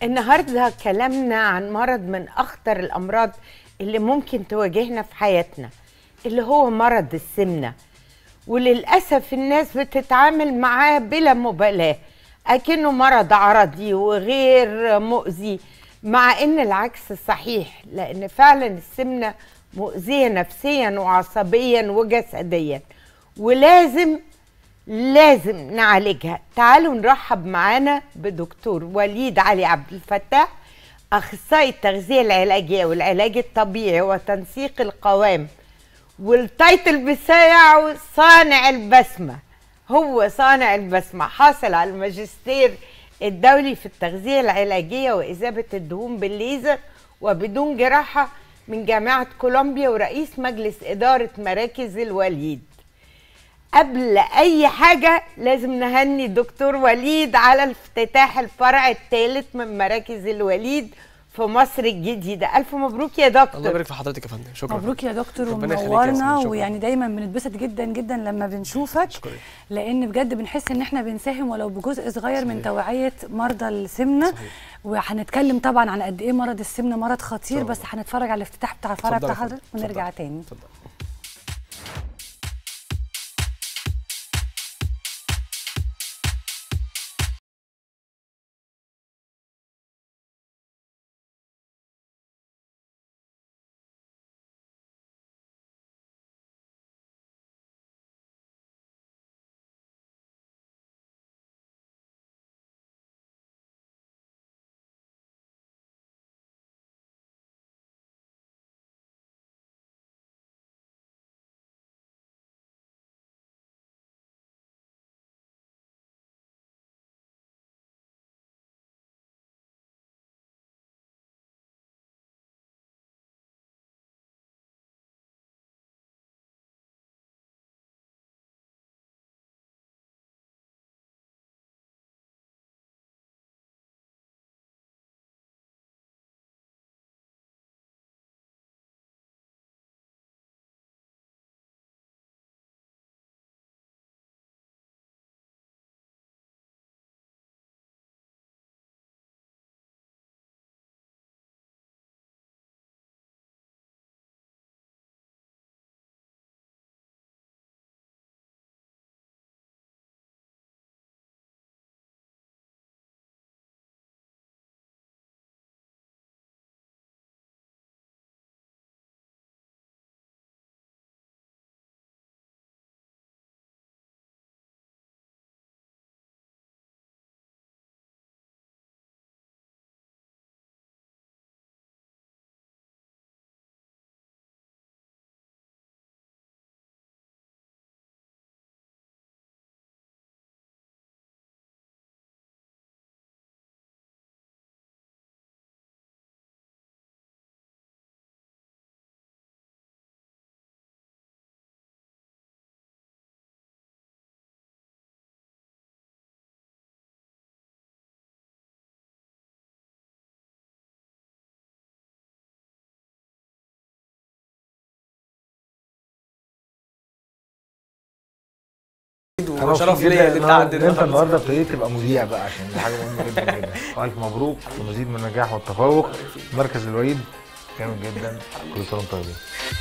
النهارده كلامنا عن مرض من اخطر الامراض اللي ممكن تواجهنا في حياتنا اللي هو مرض السمنه وللاسف الناس بتتعامل معاه بلا مبالاه اكنه مرض عرضي وغير مؤذي مع ان العكس صحيح لان فعلا السمنه مؤذيه نفسيا وعصبيا وجسديا ولازم لازم نعالجها تعالوا نرحب معانا بدكتور وليد علي عبد الفتاح اخصائي التغذيه العلاجيه والعلاج الطبيعي وتنسيق القوام والتايتل بتاعه صانع البسمه هو صانع البسمه حاصل على الماجستير الدولي في التغذيه العلاجيه واذابه الدهون بالليزر وبدون جراحه من جامعه كولومبيا ورئيس مجلس اداره مراكز الوليد قبل اي حاجه لازم نهني دكتور وليد على افتتاح الفرع الثالث من مراكز الوليد في مصر الجديده الف مبروك يا دكتور الله يبارك في حضرتك يا فندم شكرا مبروك يا دكتور ربنا يخليك يا ومنورنا ياسمين، شكراً. ويعني دايما بنتبسط جدا جدا لما بنشوفك شكرا لان بجد بنحس ان احنا بنساهم ولو بجزء صغير من صحيح. توعيه مرضى السمنه صحيح. وهنتكلم طبعا عن قد ايه مرض السمنه مرض خطير طبعاً. بس هنتفرج على الافتتاح بتاع الفرع اتفضل بتاع يا فندم، حضرتك ونرجع اتفضل. تاني اتفضل انا وشرف مبسوط ليا جدا ان انت ان عندنا انت النهارده ابتديت تبقى مذيع بقى عشان دي حاجه مهمه جدا جدا والف مبروك ومزيد من النجاح والتفوق مركز الوليد جامد جدا كل سنه وانتم طيبين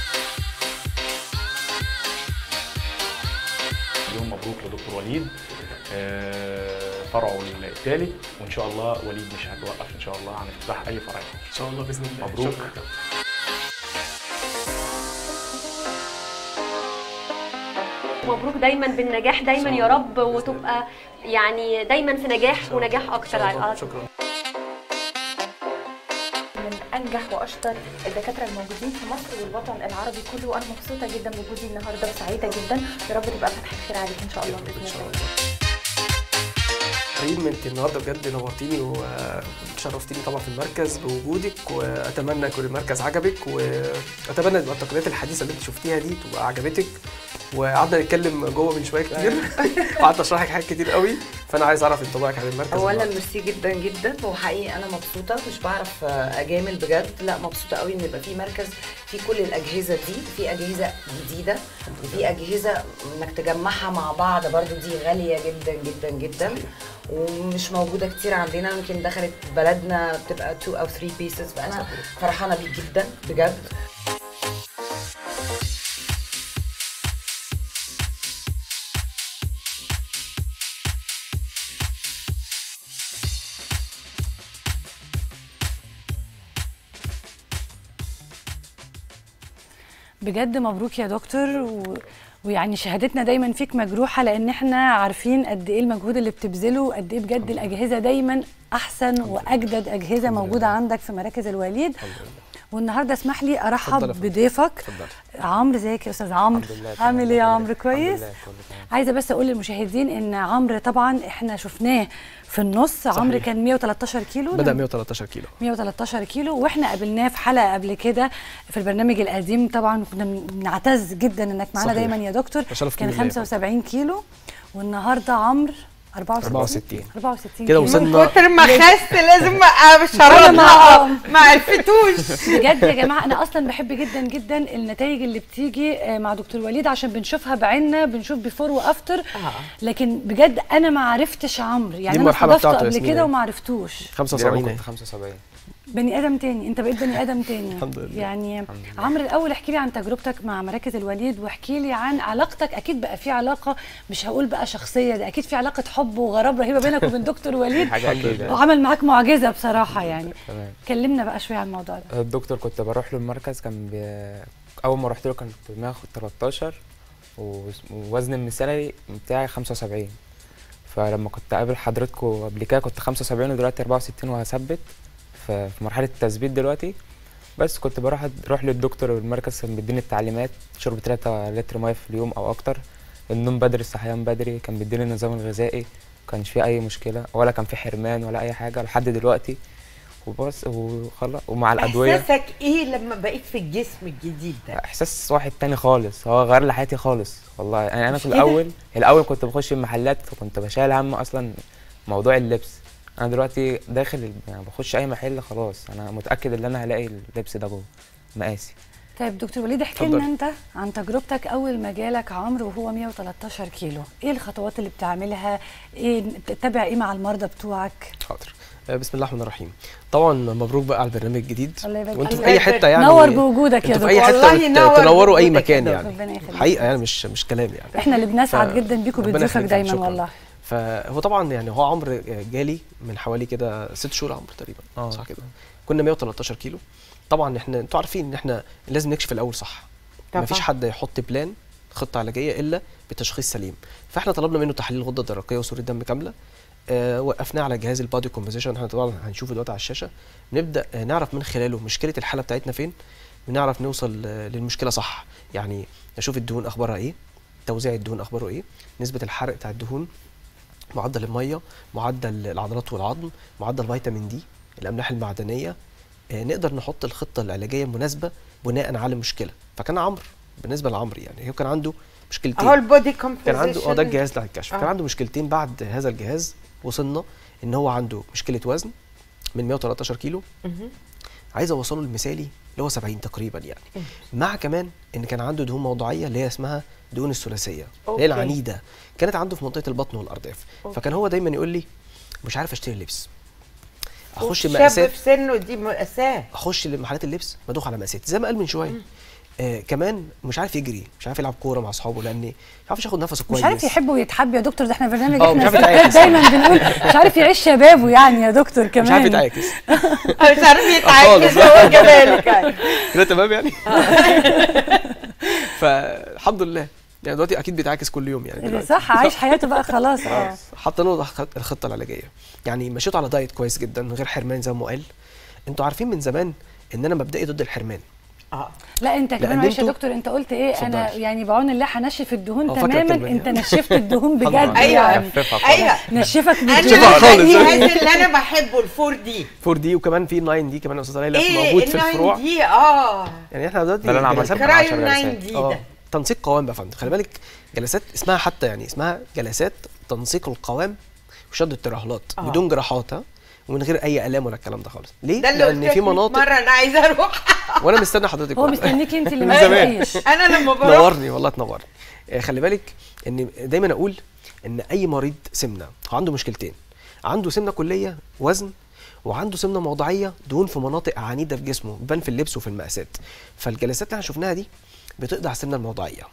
يوم مبروك لدكتور وليد آه، فرعه التالي وان شاء الله وليد مش هتوقف ان شاء الله عن افتتاح اي فرع ان شاء الله باذن الله مبروك. شكرا مبروك دايما بالنجاح دايما يا رب وتبقى يعني دايما في نجاح ونجاح اكتر على على طول. شكرا من انجح واشطر الدكاتره الموجودين في مصر والوطن العربي كله وانا مبسوطه جدا بوجودي النهارده وسعيده جدا يا رب تبقى فتحه خير عليك ان شاء الله باذن ان شاء الله الله ريم انت النهارده بجد نورتيني وشرفتيني طبعا في المركز بوجودك واتمنى يكون المركز عجبك واتمنى يبقى التقنيات الحديثه اللي انت شفتيها دي تبقى عجبتك وقعدنا نتكلم جوه من شويه كتير وقعدت اشرح لك حاجات كتير قوي فانا عايز اعرف انطباعك عن المركز اولا النهاردة. ميرسي جدا جدا وحقيقي انا مبسوطه مش بعرف آه، اجامل بجد لا مبسوطه قوي ان يبقى في مركز فيه كل الاجهزه دي في اجهزه جديده وفي اجهزه انك تجمعها مع بعض برضو دي غاليه جدا جدا جدا ومش موجوده كتير عندنا يمكن دخلت بلدنا بتبقى 2 او 3 بيسز فانا فرحانه بيه جدا بجد بجد مبروك يا دكتور و... ويعني شهادتنا دايما فيك مجروحه لان احنا عارفين قد ايه المجهود اللي بتبذله قد ايه بجد الاجهزه دايما احسن واجدد اجهزه موجوده عندك في مراكز الوليد والنهارده اسمح لي اتفضل يا ارحب فندم. بضيفك اتفضل عمرو ازيك يا استاذ عمرو الحمد لله عامل ايه يا تمام. عمرو الحمد كويس لله، كله تمام. عايزه بس اقول للمشاهدين ان عمرو طبعا احنا شفناه في النص عمرو كان 113 كيلو بدا لما- 113 كيلو 113 كيلو واحنا قابلناه في حلقه قبل كده في البرنامج القديم طبعا كنا بنعتز جدا انك معانا صحيح. دايما يا دكتور تشرف كان كبير ليا. 75 كيلو والنهارده عمرو 64 64. 64 كده كيلو. وصلنا كتر ما خست لازم أنا شرطها ما- ما عرفتوش بجد يا جماعه انا اصلا بحب جدا جدا النتائج اللي بتيجي آه، مع دكتور وليد عشان بنشوفها بعيننا بنشوف بيفور وافتر لكن بجد انا ما عرفتش عمرو يعني انا المرحلة استضفته بتاعته يا قبل ياسمين كده يعني. وما عرفتوش دي لما 75 كنت 75 بني ادم تاني انت بقيت بني ادم تاني الحمد لله. يعني عمرو الاول احكي لي عن تجربتك مع مراكز الوليد واحكي لي عن علاقتك اكيد بقى في علاقه مش هقول بقى شخصيه ده اكيد في علاقه حب وغرام رهيبه بينك وبين دكتور وليد حاجه اكيد وعمل معاك معجزه بصراحه يعني تمام كلمنا بقى شويه عن الموضوع ده الدكتور كنت بروح له المركز كان بي... اول ما رحت له كان كنت 113 وس- ووزن المثالي بتاعي 75 فلما كنت قابل حضرتكم قبل كده كنت 75 ودلوقتي 64 وهثبت في في مرحله التثبيت دلوقتي بس كنت بروح اروح للدكتور المركز كان بيديني التعليمات شرب 3 لتر ميه في اليوم او اكتر النوم بدري الصحيان بدري كان بيديني النظام الغذائي كانش فيه اي مشكله ولا كان فيه حرمان ولا اي حاجه لحد دلوقتي وبس وخلاص ومع الادويه احساسك ايه لما بقيت في الجسم الجديد ده احساس واحد تاني خالص هو غير لي حياتي خالص والله يعني انا مش في كده؟ الاول الاول كنت بخش المحلات فكنت بشيل هم اصلا موضوع اللبس انا دلوقتي داخل ال- يعني بخش اي محل خلاص انا متاكد ان انا هلاقي اللبس ده جوه مقاسي طيب دكتور وليد احكي اتفضل. لنا انت عن تجربتك اول ما جالك عمرو وهو 113 كيلو ايه الخطوات اللي بتعملها ايه تتابع ايه مع المرضى بتوعك حاضر آه، بسم الله الرحمن الرحيم طبعا مبروك بقى على البرنامج الجديد الله يبارك وانتوا في فيك. اي حته يعني نور بوجودك يا انتوا في دكتور اي حته والله بت- نور تنوروا اي بوجودك يا مكان دكتور. يعني ربنا يخليك حقيقه يعني مش مش كلام يعني احنا اللي بنسعد ف- جدا بيك ربنا وبتضيفك يخليك، دايما شكراً. والله فهو طبعا يعني هو عمرو جالي من حوالي كده ست شهور عمرو تقريبا اه. صح كده كنا 113 كيلو طبعا احنا انتوا عارفين ان احنا لازم نكشف الاول صح طبعاً. مفيش حد يحط بلان خطه علاجيه الا بتشخيص سليم فاحنا طلبنا منه تحليل الغده الدرقيه وصوره دم كامله آه وقفناه على جهاز البادي كومبوزيشن احنا طبعا هنشوفه دلوقتي على الشاشه نبدا آه نعرف من خلاله مشكله الحاله بتاعتنا فين ونعرف نوصل آه للمشكله صح يعني نشوف الدهون اخبارها ايه توزيع الدهون اخباره ايه نسبه الحرق بتاع الدهون معدل الميه معدل العضلات والعظم معدل فيتامين دي الاملاح المعدنيه آه، نقدر نحط الخطه العلاجيه المناسبه بناء على المشكله فكان عمرو بالنسبه لعمرو يعني هو كان عنده مشكلتين اهو البودي كان كومبوزيشن عنده اه ده الجهاز بتاع الكشف آه. كان عنده مشكلتين بعد هذا الجهاز وصلنا ان هو عنده مشكله وزن من 113 كيلو عايز اوصله المثالي اللي هو 70 تقريبا يعني مع كمان ان كان عنده دهون موضعيه اللي هي اسمها دهون الثلاثيه اللي أوكي. هي العنيده كانت عنده في منطقه البطن والارداف فكان هو دايما يقول لي مش عارف اشتري لبس اخش شاب مقاسات في سنه دي مأساة اخش لمحلات اللبس بدوخ على مقاسات زي ما قال من شويه آه كمان مش عارف يجري مش عارف يلعب كوره مع اصحابه لان مش عارف ياخد نفسه كويس مش عارف يحب ويتحب يا دكتور ده احنا برنامج اه، مش احنا عارف يتعاكس. دايما بنقول مش عارف يعيش شبابه يعني يا دكتور كمان مش عارف يتعاكس مش عارف يتعاكس خالص. هو كذلك كده تمام يعني فالحمد لله يعني دلوقتي اكيد بيتعاكس كل يوم يعني اللي دلوقتي. صح عايش حياته بقى خلاص اه حطينا له الخط- الخطه العلاجيه يعني مشيت على دايت كويس جدا من غير حرمان زي ما قال انتوا عارفين من زمان ان انا مبدئي ضد الحرمان اه لا انت كمان لأن معلش يا انتوا- دكتور انت قلت ايه انا اتفضلي. يعني بعون الله هنشف الدهون اه، فاكرة تماما الكلمة دي. انت نشفت الدهون الحمد بجد لله. أيوة. يعني خففها خالص. ايوه نشفك انا بالدهون خالص. الجهاز اللي انا بحبه الفور دي 4 دي وكمان في 9 دي كمان يا استاذه ليلى ايه موجود في الناين الفروع دي اه يعني احنا دلوقتي ده اللي أنا عملته. بنثبت- كرايو كرايو عشر 9 جلسات. دي اه ده تنسيق قوام بقى يا فندم خلي بالك جلسات اسمها حتى يعني اسمها جلسات تنسيق القوام وشد الترهلات آه. بدون جراحات ها ومن غير اي الام ولا الكلام ده خالص ليه ده اللي لان قلت في لك 100 مناطق مره انا عايزه اروح وانا مستني حضرتك هو والله. مستنيكي انت اللي من ما زمان. تروحيش انا لما بروح نورني والله تنورني آه، خلي بالك ان دايما اقول ان اي مريض سمنه هو عنده مشكلتين عنده سمنه كليه وزن وعنده سمنه موضعيه دهون في مناطق عنيده في جسمه بيبان في اللبس وفي المقاسات فالجلسات اللي احنا شفناها دي بتقضي على السمنه الموضعيه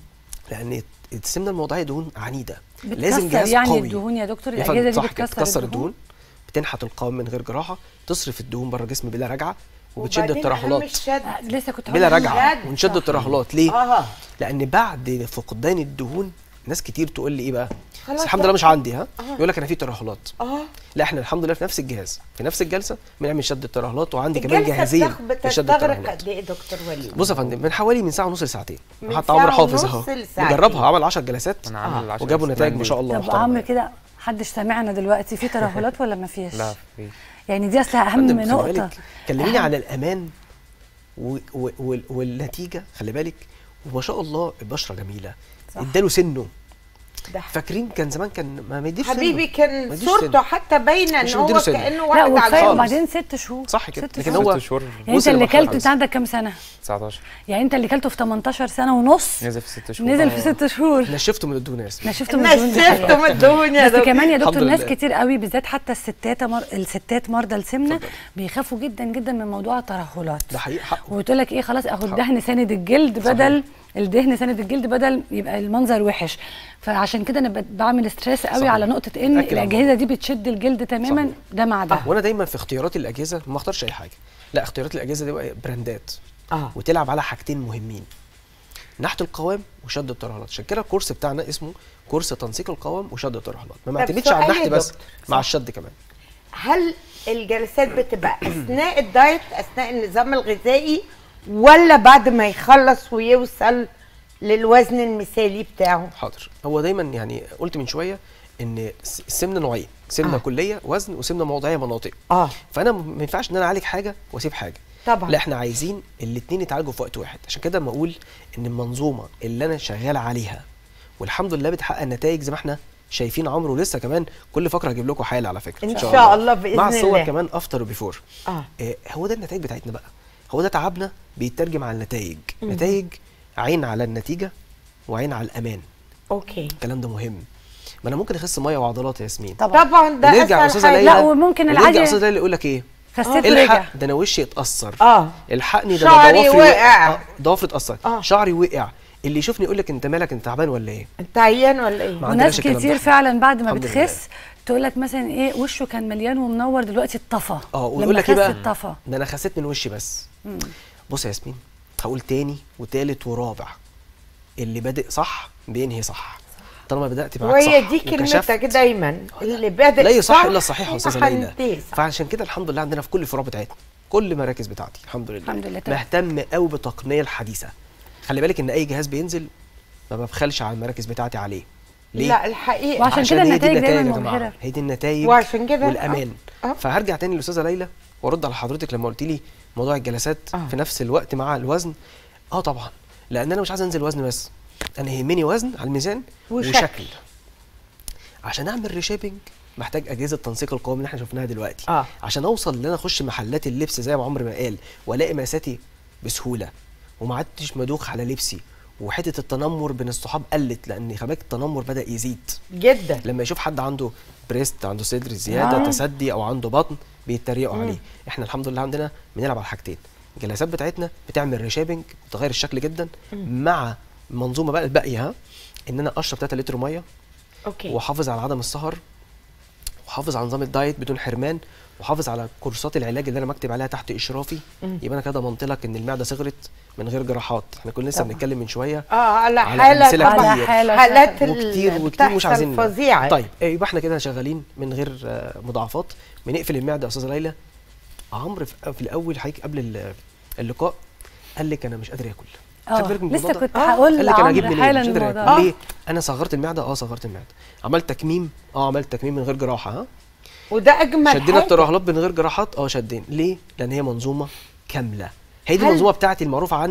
لان السمنه الموضعيه دهون عنيده لازم بتكسر جهاز يعني قوي الدهون يا دكتور يا فندم، الاجهزه دي صح كده، بتكسر بتكسر الدهون الدهون بتنحت القوام من غير جراحه تصرف الدهون بره الجسم بلا رجعه وبتشد وبعدين أهم الترهلات الشد. آه، لسه كنت بلا هقول رجعه شد. ونشد الترهلات ليه؟ اه لان بعد فقدان الدهون ناس كتير تقول لي ايه بقى بس خلاص الحمد لله مش بقى. عندي ها يقول لك انا في ترهلات اه لا احنا الحمد لله في نفس الجهاز في نفس الجلسه بنعمل شد الترهلات وعندي كمان الجلسه جهازين بتاخ- لشد بتستغرق الترهلات قد ايه دكتور وليد؟ بص يا فندم من حوالي من ساعه ونص لساعتين من حتى ساعة عمرو حافظ ونص اهو لساعتين. مجربها عمل 10 جلسات انا عامل 10 وجابوا جلسات نتائج ما شاء الله طب محترمة عمرو يعني. كده محدش سامعنا دلوقتي في ترهلات ولا ما فيش لا في يعني دي اصلها اهم فندم، خلي نقطه بالك، كلميني أهم. على الامان و... و... و... والنتيجه خلي بالك وما شاء الله البشره جميله صح. اداله سنه ده فاكرين كان زمان كان ما ما يديش حبيبي سنه. كان ما يديش صورته سنه. حتى باينه ان مش هو مديله سن. كانه لا واحد وكفايه عجوز وبعدين ست شهور صح كده ست لكن شهور. هو ست شهور يعني انت وصل اللي لمرحلة كلته انت كويسة. عندك كام سنه 19 يعني انت اللي كلته في 18 سنه ونص نزل في ست شهور نزل في ست شهور نشفته من الدهون يا ياسمين نشفته من الدهون دي نشفته حقيقة. من الدهون يا بس دكتور كمان يا دكتور الحمد ناس لله. كتير قوي بالذات حتى الستات مر... الستات مرضى السمنه بيخافوا جدا جدا من موضوع الترهلات ده حقيقي حقه وتقول لك ايه خلاص اخد دهن ساند الجلد بدل الدهن ساند الجلد بدل يبقى المنظر وحش فعشان كده انا ب- بعمل ستريس قوي صحيح. على نقطه ان أكل على الاجهزه دي بتشد الجلد تماما صحيح. ده مع ده وانا دايما في اختيارات الاجهزه ما اختارش اي حاجه لا اختيارات الاجهزه دي بقى براندات اه وتلعب على حاجتين مهمين نحت القوام وشد الترهلات عشان كده الكورس بتاعنا اسمه كورس تنسيق القوام وشد الترهلات ما طب معتمدش على سؤال يا النحت بس دكتور. مع الشد كمان هل الجلسات بتبقى اثناء الدايت اثناء النظام الغذائي ولا بعد ما يخلص ويوصل للوزن المثالي بتاعه حاضر هو دايما يعني قلت من شويه ان الس- السمنه نوعين سمنه آه. آه. كليه وزن وسمنه موضعيه مناطق اه فانا م- ما ينفعش ان انا اعالج حاجه واسيب حاجه طبعا لا احنا عايزين الاثنين يتعالجوا في وقت واحد عشان كده لما اقول ان المنظومه اللي انا شغال عليها والحمد لله بتحقق نتائج زي ما احنا شايفين عمرو لسه كمان كل فقره هجيب لكم حاله على فكره إن شاء الله بإذن مع الصور الله. كمان افتر وبيفور اه آه هو ده النتائج بتاعتنا بقى هو ده تعبنا بيترجم على النتائج نتائج عين على النتيجه وعين على الامان اوكي الكلام ده مهم ما انا ممكن اخس ميه وعضلات يا ياسمين طبعا طبعا ده ونرجع يا اسهل استاذه حاجه ليلى لا، وممكن ونرجع العادي- يا استاذه ليلى يقول لك ايه خسيت ورجع الحق ده انا وشي اتاثر اه الحقني ده شعري انا ضوافري وقع. آه، ضوافري اتاثرت آه. شعري وقع اللي يشوفني يقول لك انت مالك انت تعبان ولا ايه انت عيان ولا ايه ما وناس عندناش الكلام كتير ده. فعلا بعد ما الحمد لله. بتخس تقول لك مثلا ايه وشه كان مليان ومنور دلوقتي اتطفى اه ويقول لما لك ايه خس بقى اتطفى ده انا خسيت من وشي بس بص يا ياسمين هقول تاني وتالت ورابع اللي بادئ صح بينهي صح طالما بدات معاك صح وهي دي وكشفت، كلمتك دايما اللي بادئ لا يصح صح الا الصحيح يا استاذه ليلى هينتهي صح. فعشان كده الحمد لله عندنا في كل الفروع بتاعتنا كل المراكز بتاعتي الحمد لله الحمد لله طبعا. مهتم قوي بالتقنيه الحديثه خلي بالك ان اي جهاز بينزل ما ببخلش على المراكز بتاعتي عليه ليه لا الحقيقه وعشان كده هي دي النتائج دايما يا جماعة. مبهرة. هي دي النتائج وعشان كده- والامان آه. آه. فهرجع تاني للاستاذه ليلى وارد على حضرتك لما قلت لي موضوع الجلسات آه. في نفس الوقت مع الوزن اه طبعا لان انا مش عايز انزل وزن بس انا يهمني وزن على الميزان وشكل. وشكل عشان اعمل ريشيبنج محتاج اجهزه تنسيق القوام اللي احنا شفناها دلوقتي آه. عشان اوصل ان انا اخش محلات اللبس زي ما عمرو ما قال والاقي مقاساتي بسهوله وما عدتش مدوخ على لبسي وحته التنمر بين الصحاب قلت لان خباك التنمر بدا يزيد جدا لما يشوف حد عنده بريست عنده صدر زياده آه. تسدي او عنده بطن بيتريقوا عليه احنا الحمد لله عندنا بنلعب على حاجتين الجلسات بتاعتنا بتعمل ريشيبنج بتغير الشكل جدا مع منظومه بقى الباقيه ها ان انا اشرب 3 لتر ميه اوكي واحافظ على عدم السهر وحافظ على نظام الدايت بدون حرمان وحافظ على كورسات العلاج اللي انا مكتب عليها تحت اشرافي يبقى انا كده ضمنت لك ان المعده صغرت من غير جراحات احنا كنا لسه بنتكلم من شويه اه على على حاله أمثلة طبعا كتير. حالة حالات وكتير ال- وكتير مش بتحصل عايزين فظيعه طيب آه، يبقى احنا كده شغالين من غير آه، مضاعفات بنقفل المعده يا استاذه ليلى عمرو في في الاول حضرتك قبل ال- اللقاء قال لك انا مش قادر اكل خد بالك من اه لسه الموضوع ده؟ كنت آه. هقول قال لك انا اجيب لعمرو منين حالا مش قادر الموضوع اكل ده. ليه انا صغرت المعده اه صغرت المعده عملت تكميم اه عملت تكميم من غير جراحه ها وده اجمل شدينا حاجه الترهلات من غير جراحات اه شدين ليه لان هي منظومه كامله هي دي هل- المنظومه بتاعتي المعروفه عني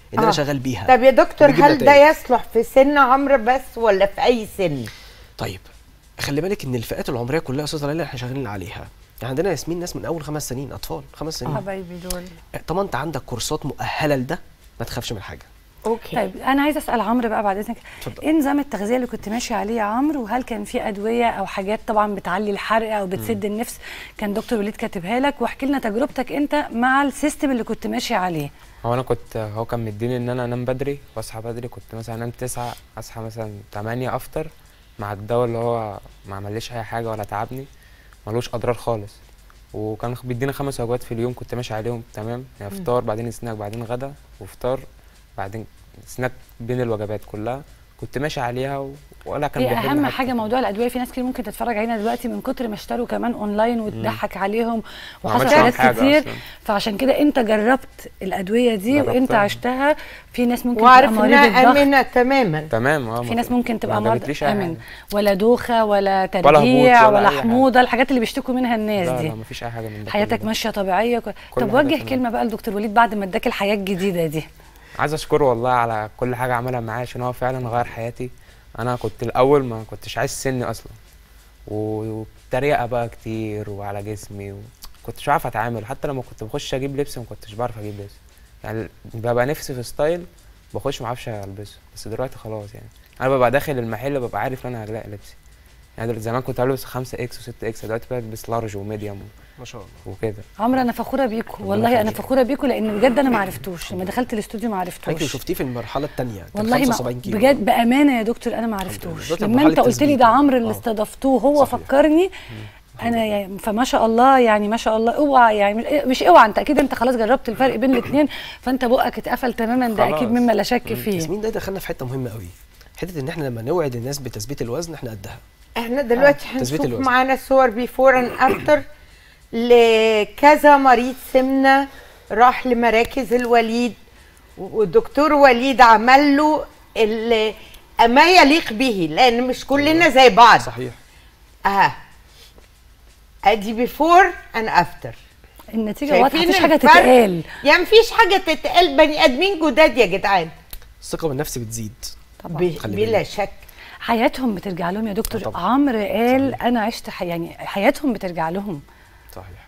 ان آه. انا شغال بيها طب يا دكتور وبيجيب هل ده نتائج. يصلح في سن عمرو بس ولا في اي سن طيب خلي بالك ان الفئات العمريه كلها يا استاذه ليلى احنا شغالين عليها يعني عندنا ياسمين ناس من اول خمس سنين اطفال خمس سنين حبايبي دول طبعا انت عندك كورسات مؤهله لده ما تخافش من حاجه اوكي طيب انا عايزه اسال عمرو بقى بعد اذنك اتفضل. ايه نظام التغذيه اللي كنت ماشي عليه يا عمرو وهل كان في ادويه او حاجات طبعا بتعلي الحرق او بتسد النفس كان دكتور وليد كاتبها لك واحكي لنا تجربتك انت مع السيستم اللي كنت ماشي عليه هو انا كنت هو كان مديني ان انا انام بدري واصحى بدري كنت مثلا انام تسعة اصحى مثلا تمانية افطر مع الدواء اللي هو ما عمليش اي حاجه ولا تعبني ملوش اضرار خالص وكان بيديني خمس وجبات في اليوم كنت ماشي عليهم تمام يعني فطار بعدين سناك بعدين غدا وفطار بعدين سناك بين الوجبات كلها كنت ماشي عليها و... ولا كان هي بيحل اهم حاجة. حاجه موضوع الادويه في ناس كتير ممكن تتفرج علينا دلوقتي من كتر ما اشتروا كمان اونلاين وتضحك عليهم ما وحصل عملش معاهم حاجات حاجة كتير أصلاً. فعشان كده انت جربت الادويه دي جربتها. وانت عشتها في ناس ممكن وعارف تبقى انها مريض الضغط امنه تماما تمام اه في ما ناس ممكن تبقى ما مرضى عجبتليش أي امن حاجة. ولا دوخه ولا هبوط ترجيع ولا ولا أي حاجة. حموضه الحاجات اللي بيشتكوا منها الناس لا دي لا مفيش اي حاجه من ده حياتك كله. ماشيه طبيعيه كل... كل طب حاجة وجه تمام. كلمه بقى لدكتور وليد بعد ما اداك الحياه الجديده دي عايز اشكره والله على كل حاجه عملها معايا عشان هو فعلا غير حياتي انا كنت الاول ما كنتش عايز سني اصلا و- وتريقه بقى كتير وعلى جسمي و... كنتش عارف اتعامل حتى لما كنت بخش اجيب لبس ما كنتش بعرف اجيب لبس يعني ببقى نفسي في ستايل بخش ما اعرفش البسه بس دلوقتي خلاص يعني انا ببقى داخل المحل ببقى عارف ان انا هلاقي لبسي يعني دلوقتي زمان كنت بلبس 5 اكس و6 اكس دلوقتي بلبس لارج وميديوم ما شاء الله وكده عمرو انا فخوره بيكوا والله انا فخوره بيكوا لان بجد انا ما عرفتوش لما دخلت الاستوديو ما حضرتك عرفتوش شفتيه في المرحله الثانيه والله ما 75 كيلو بجد بامانه يا دكتور انا ما عرفتوش دلوقتي لما مرحلة انت قلت لي تثبيت. ده عمرو اللي آه. استضفتوه هو صحيح. فكرني انا يعني فما شاء الله يعني ما شاء الله اوعى يعني مش اوعى انت اكيد انت خلاص جربت الفرق بين الاثنين فانت بقك اتقفل تماما ده خلاص. اكيد مما لا شك فيه ياسمين ده دخلنا في حته مهمه قوي حته ان احنا لما نوعد الناس بتثبيت الوزن احنا قدها احنا دلوقتي تثبيت هنشوف الوزن. معانا صور بيفور اند افتر لكذا مريض سمنه راح لمراكز الوليد والدكتور وليد عمل له ال- ما يليق به لان مش كلنا زي بعض صحيح اه ادي بيفور اند افتر النتيجه واضحه شايفين مفيش حاجه الفرق؟ تتقال يعني مفيش حاجه تتقال بني ادمين جداد يا جدعان الثقه بالنفس بتزيد ب- خلي بلا بالك. شك حياتهم بترجع لهم يا دكتور طبعا. عمرو قال انا عشت حي... يعني حياتهم بترجع لهم صحيح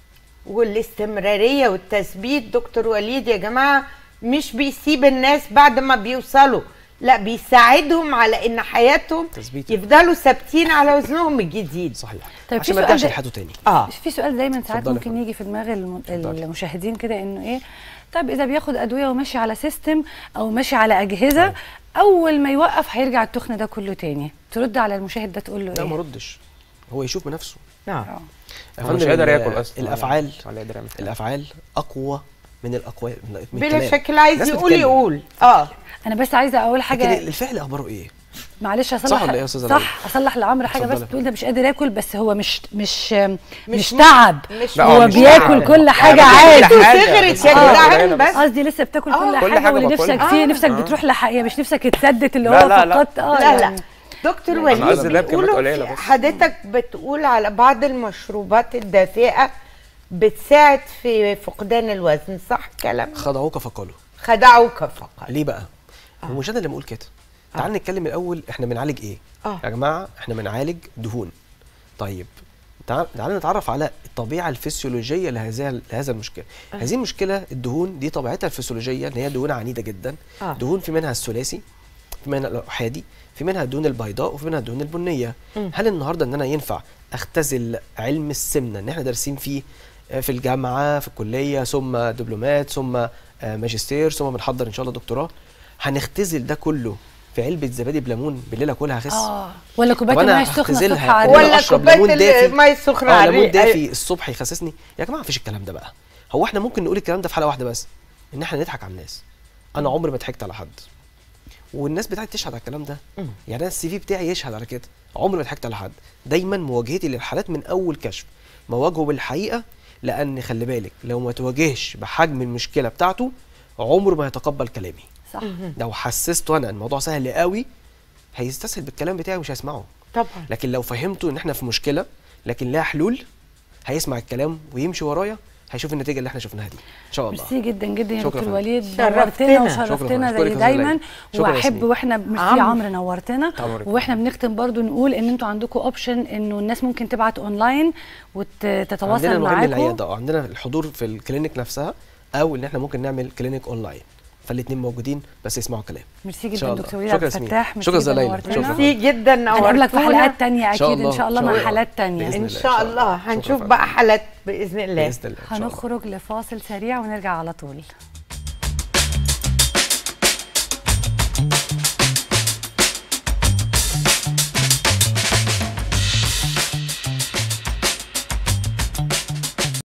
والاستمراريه والتثبيت دكتور وليد يا جماعه مش بيسيب الناس بعد ما بيوصلوا لا بيساعدهم على ان حياتهم تثبيت. يفضلوا ثابتين على وزنهم الجديد صحيح طيب عشان في ما سؤال يرجعش ده- لحياته تاني اه في سؤال دايما ساعات اتفضلي يا ممكن فندم. يجي في دماغ الم... اتفضلي. المشاهدين كده انه ايه طب اذا بياخد ادويه وماشي على سيستم او ماشي على اجهزه اول ما يوقف هيرجع التخن ده كله تاني ترد على المشاهد ده تقول له لا ما ايه ردش هو يشوف بنفسه اه يا هو مش فندم قادر ال- ياكل اصلا الافعال ولا قادر يعمل حاجة. الافعال اقوى من الاقوال من من بلا الكلام. شك عايز الناس يقول بتتكلم. يقول اه انا بس عايزه اقول لكن حاجه الفعل اخباره ايه معلش اصلح صح ولا إيه يا أستاذة صح اصلح لعمرو حاجه بس اتفضلي. بتقول ده مش قادر ياكل بس هو مش مش مش, مش تعب مش لا، هو هو مش بياكل تعب. كل حاجه يعني عادي كل حاجة، صغرت بس يا آه، جدعان قليلة بس. قصدي لسه بتاكل آه. كل كل حاجه حاجة واللي باكلها. نفسك فيه آه. نفسك آه. بتروح لحقيقه مش نفسك اتسدت اللي لا، هو لا، لا. فقط اه لا لا يعني دكتور أنا وليد قصدي اللي هي بكميات بيقولوا قليلة في- بس. حضرتك بتقول على بعض المشروبات الدافئه بتساعد في فقدان الوزن صح كلام خدعوك فقالوا خدعوك فقط ليه بقى هو مش انا اللي بقول كده تعال نتكلم الاول احنا بنعالج ايه آه. يا جماعه احنا بنعالج دهون طيب تعال تعال نتعرف على الطبيعه الفسيولوجيه لهذا لهذا المشكله آه. هذه المشكله الدهون دي طبيعتها الفسيولوجيه ان هي دهون عنيده جدا آه. دهون في منها الثلاثي في منها الاحادي في منها الدهون البيضاء وفي منها الدهون البنيه مم. هل النهارده ان انا ينفع اختزل علم السمنه ان احنا دارسين فيه آه، في الجامعه في الكليه ثم دبلومات ثم آه، ماجستير ثم بنحضر ان شاء الله دكتوراه هنختزل ده كله في علبه زبادي بليمون بالليل اكلها اخس اه ولا كوبايه طب أنا الميه السخنه هختزلها الصبح على ولا الريق. ولا أشرب كوبايه ليمون دافي. الميه السخنه اه على ليمون الريق. دافي الصبح يخسسني يا جماعه مفيش الكلام ده بقى هو احنا ممكن نقول الكلام ده في حاله واحده بس ان احنا نضحك على الناس انا عمري ما ضحكت على حد والناس بتاعتي تشهد على الكلام ده مم. يعني انا السي في بتاعي يشهد على كده عمري ما ضحكت على حد دايما مواجهتي للحالات من اول كشف مواجهه بالحقيقه لان خلي بالك لو ما تواجهش بحجم المشكله بتاعته عمره ما هيتقبل كلامي صح لو حسسته انا الموضوع سهل قوي هيستسهل بالكلام بتاعي ومش هيسمعه طبعا لكن لو فهمته ان احنا في مشكله لكن لها حلول هيسمع الكلام ويمشي ورايا هيشوف النتيجه اللي احنا شفناها دي ان شاء الله ميرسي جدا جدا يا شكراً دكتور فندم. وليد شرفتنا. نورتنا شكراً وشرفتنا فندم. زي أشكرك يا دايما زلال. شكراً يا واحب ياسمين. واحنا ميرسي عمرو. عمرو نورتنا عمرو. واحنا بنختم برضو نقول ان انتوا عندكم اوبشن انه الناس ممكن تبعت اونلاين وتتواصل عندنا نوعين من معاكم العياده اه عندنا الحضور في الكلينيك نفسها او ان احنا ممكن نعمل كلينيك اونلاين فالاثنين موجودين بس يسمعوا كلام ميرسي إن شاء جدا الله. دكتور وليد شكراً عبد ياسمين. الفتاح شكراً ميرسي جدا زلايلة. نورتنا. شكراً. ميرسي جدا هنقابلك في نورتونا. حلقات تانية إن شاء اكيد ان الله. شاء الله إن مع شاء الله. حالات تانية بإذن ان الله. شاء الله شكراً هنشوف فندم. بقى حالات باذن الله باذن الله إن شاء الله. هنخرج لفاصل سريع ونرجع على طول